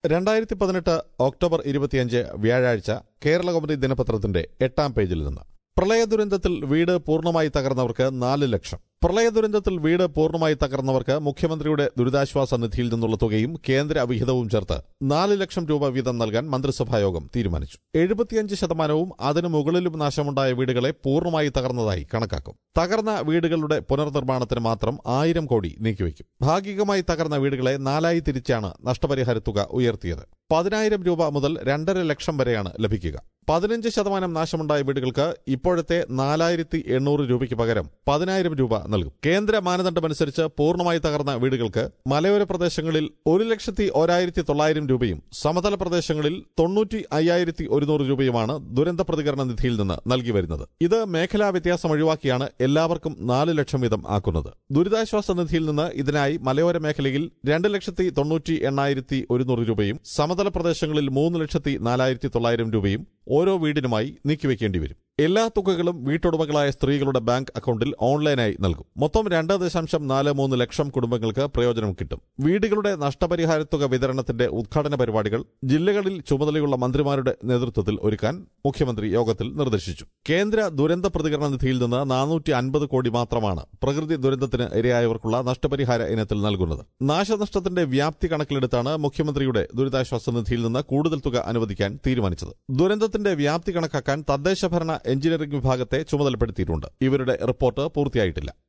രണ്ടായിരത്തി പതിനെട്ട് ഒക്ടോബർ ഇരുപത്തിയഞ്ച് വ്യാഴാഴ്ച കേരള കൗമുദി ദിനപത്രത്തിന്റെ എട്ടാം പേജിൽ നിന്ന് പ്രളയ ദുരന്തത്തിൽ വീട് പൂർണ്ണമായി തകർന്നവർക്ക് നാല് ലക്ഷം പ്രളയ ദുരന്തത്തിൽ വീട് പൂർണ്ണമായി തകർന്നവർക്ക് മുഖ്യമന്ത്രിയുടെ ദുരിതാശ്വാസ നിധിയിൽ നിന്നുള്ള തുകയും കേന്ദ്ര വിഹിതവും ചേർത്ത് നാല് ലക്ഷം രൂപ വീതം നൽകാൻ മന്ത്രിസഭായോഗം തീരുമാനിച്ചു എഴുപത്തിയഞ്ച് ശതമാനവും അതിനു മുകളിലും നാശമുണ്ടായ വീടുകളെ പൂർണ്ണമായി തകർന്നതായി കണക്കാക്കും തകർന്ന വീടുകളുടെ പുനർനിർമ്മാണത്തിന് മാത്രം ആയിരം കോടി നീക്കിവെക്കും ഭാഗികമായി തകർന്ന വീടുകളെ നാലായി തിരിച്ചാണ് നഷ്ടപരിഹാര തുക ഉയർത്തിയത് പതിനായിരം രൂപ മുതൽ രണ്ടര ലക്ഷം വരെയാണ് ലഭിക്കുക പതിനഞ്ച് ശതമാനം നാശമുണ്ടായ വീടുകൾക്ക് ഇപ്പോഴത്തെ നാലായിരത്തി എണ്ണൂറ് രൂപയ്ക്ക് പകരം പതിനായിരം രൂപ നൽകും കേന്ദ്ര മാനദണ്ഡമനുസരിച്ച് പൂർണ്ണമായി തകർന്ന വീടുകൾക്ക് മലയോര പ്രദേശങ്ങളിൽ ഒരു ലക്ഷത്തി ഒരായിരത്തി തൊള്ളായിരം രൂപയും സമതല പ്രദേശങ്ങളിൽ തൊണ്ണൂറ്റി അയ്യായിരത്തി ഒരുന്നൂറ് രൂപയുമാണ് ദുരന്ത പ്രതികരണ നിധിയിൽ നിന്ന് നൽകി വരുന്നത് ഇത് മേഖലാ വ്യത്യാസം ഒഴിവാക്കിയാണ് എല്ലാവർക്കും നാല് ലക്ഷം വീതം ആക്കുന്നത് ദുരിതാശ്വാസ നിധിയിൽ നിന്ന് ഇതിനായി മലയോര മേഖലയിൽ രണ്ട് ലക്ഷത്തി തൊണ്ണൂറ്റി എണ്ണായിരത്തി ഒരുന്നൂറ് രൂപയും സമതല പ്രദേശങ്ങളിൽ മൂന്ന് ലക്ഷത്തി നാലായിരത്തി തൊള്ളായിരം രൂപയും ഓരോ വീടിനുമായി നീക്കിവെക്കേണ്ടി വരും എല്ലാ തുകകളും വീട്ടുടമകളായ സ്ത്രീകളുടെ ബാങ്ക് അക്കൗണ്ടിൽ ഓൺലൈനായി നൽകും മൊത്തം രണ്ട് ദശാംശം നാല് മൂന്ന് ലക്ഷം കുടുംബങ്ങൾക്ക് പ്രയോജനം കിട്ടും വീടുകളുടെ നഷ്ടപരിഹാര തുക വിതരണത്തിന്റെ ഉദ്ഘാടന പരിപാടികൾ ജില്ലകളിൽ ചുമതലയുള്ള മന്ത്രിമാരുടെ നേതൃത്വത്തിൽ ഒരുക്കാൻ മുഖ്യമന്ത്രി യോഗത്തിൽ നിർദ്ദേശിച്ചു കേന്ദ്ര ദുരന്ത പ്രതികരണ നിധിയിൽ നിന്ന് നാനൂറ്റി അൻപത് കോടി മാത്രമാണ് പ്രകൃതി ദുരന്തത്തിന് ഇരയായവർക്കുള്ള നഷ്ടപരിഹാര ഇനത്തിൽ നൽകുന്നത് നാശനഷ്ടത്തിന്റെ വ്യാപ്തി കണക്കിലെടുത്താണ് മുഖ്യമന്ത്രിയുടെ ദുരിതാശ്വാസ നിധിയിൽ നിന്ന് കൂടുതൽ തുക അനുവദിക്കാൻ തീരുമാനിച്ചത് ദുരന്തത്തിന്റെ വ്യാപ്തി കണക്കാക്കാൻ തദ്ദേശഭരണ എഞ്ചിനീയറിംഗ് വിഭാഗത്തെ ചുമതലപ്പെടുത്തിയിട്ടുണ്ട് ഇവരുടെ റിപ്പോർട്ട് പൂർത്തിയായിട്ടില്ല